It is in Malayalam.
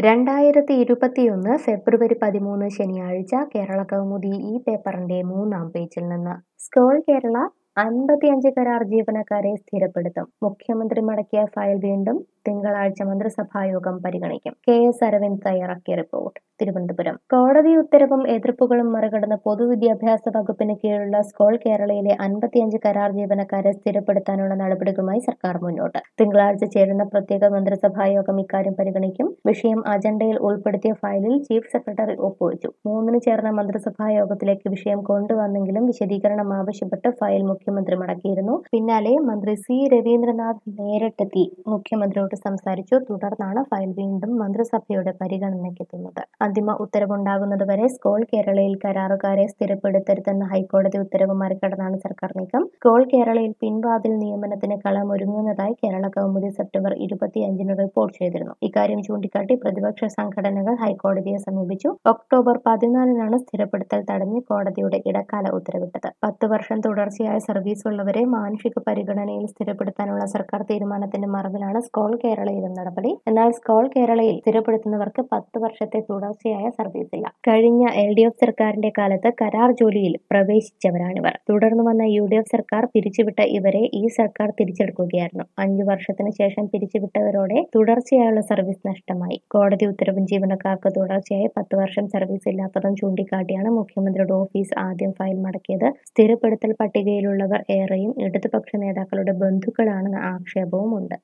രണ്ടായിരത്തി ഇരുപത്തിയൊന്ന് ഫെബ്രുവരി പതിമൂന്ന് ശനിയാഴ്ച കേരള കൗമുദി ഈ പേപ്പറിന്റെ മൂന്നാം പേജിൽ നിന്ന് സ്കോൾ കേരള അൻപത്തിയഞ്ച് കരാർ ജീവനക്കാരെ സ്ഥിരപ്പെടുത്തും മുഖ്യമന്ത്രി മടക്കിയ ഫയൽ വീണ്ടും തിങ്കളാഴ്ച മന്ത്രിസഭായോഗം പരിഗണിക്കും കെ എസ് അരവിന്ദ് തയ്യാറാക്കിയ റിപ്പോർട്ട് തിരുവനന്തപുരം കോടതി ഉത്തരവും എതിർപ്പുകളും മറികടന്ന് പൊതുവിദ്യാഭ്യാസ വകുപ്പിന് കീഴിലുള്ള സ്കോൾ കേരളയിലെ അൻപത്തിയഞ്ച് കരാർ ജീവനക്കാരെ സ്ഥിരപ്പെടുത്താനുള്ള നടപടികളുമായി സർക്കാർ മുന്നോട്ട് തിങ്കളാഴ്ച ചേരുന്ന പ്രത്യേക മന്ത്രിസഭായോഗം ഇക്കാര്യം പരിഗണിക്കും വിഷയം അജണ്ടയിൽ ഉൾപ്പെടുത്തിയ ഫയലിൽ ചീഫ് സെക്രട്ടറി ഒപ്പുവച്ചു മൂന്നിന് ചേർന്ന മന്ത്രിസഭായോഗത്തിലേക്ക് വിഷയം കൊണ്ടുവന്നെങ്കിലും വിശദീകരണം ആവശ്യപ്പെട്ട് ഫയൽ മുഖ്യമന്ത്രി മടക്കിയിരുന്നു പിന്നാലെ മന്ത്രി സി രവീന്ദ്രനാഥ് നേരിട്ടെത്തി മുഖ്യമന്ത്രിയോട് സംസാരിച്ചു തുടർന്നാണ് ഫയൽ വീണ്ടും മന്ത്രിസഭയുടെ പരിഗണനയ്ക്കെത്തുന്നത് അന്തിമ ഉത്തരവുണ്ടാകുന്നതുവരെ സ്കോൾ കേരളയിൽ കരാറുകാരെ സ്ഥിരപ്പെടുത്തരുതെന്ന ഹൈക്കോടതി ഉത്തരവ് മറികടന്നാണ് സർക്കാർ നീക്കം സ്കോൾ കേരളയിൽ പിൻവാതിൽ നിയമനത്തിന് കളമൊരുങ്ങുന്നതായി കേരള കൗമുദി സെപ്റ്റംബർ ഇരുപത്തിയഞ്ചിന് റിപ്പോർട്ട് ചെയ്തിരുന്നു ഇക്കാര്യം ചൂണ്ടിക്കാട്ടി പ്രതിപക്ഷ സംഘടനകൾ ഹൈക്കോടതിയെ സമീപിച്ചു ഒക്ടോബർ പതിനാലിനാണ് സ്ഥിരപ്പെടുത്തൽ തടഞ്ഞ് കോടതിയുടെ ഇടക്കാല ഉത്തരവിട്ടത് പത്ത് വർഷം തുടർച്ചയായ സർവീസ് ഉള്ളവരെ മാനുഷിക പരിഗണനയിൽ സ്ഥിരപ്പെടുത്താനുള്ള സർക്കാർ തീരുമാനത്തിന്റെ മറവിലാണ് സ്കോൾ കേരളയിലും നടപടി എന്നാൽ സ്കോൾ കേരളയിൽ സ്ഥിരപ്പെടുത്തുന്നവർക്ക് പത്ത് വർഷത്തെ തുടർച്ചയായ സർവീസ് ഇല്ല കഴിഞ്ഞ എൽ ഡി എഫ് സർക്കാരിന്റെ കാലത്ത് കരാർ ജോലിയിൽ പ്രവേശിച്ചവരാണിവർ തുടർന്ന് വന്ന യു ഡി എഫ് സർക്കാർ പിരിച്ചുവിട്ട ഇവരെ ഈ സർക്കാർ തിരിച്ചെടുക്കുകയായിരുന്നു അഞ്ചു വർഷത്തിന് ശേഷം പിരിച്ചുവിട്ടവരോടെ തുടർച്ചയായുള്ള സർവീസ് നഷ്ടമായി കോടതി ഉത്തരവും ജീവനക്കാർക്ക് തുടർച്ചയായി പത്ത് വർഷം സർവീസ് ഇല്ലാത്തതും ചൂണ്ടിക്കാട്ടിയാണ് മുഖ്യമന്ത്രിയുടെ ഓഫീസ് ആദ്യം ഫയൽ മടക്കിയത് സ്ഥിരപ്പെടുത്തൽ പട്ടികയിലുള്ളവർ ഏറെയും ഇടതുപക്ഷ നേതാക്കളുടെ ബന്ധുക്കളാണെന്ന ആക്ഷേപവുമുണ്ട്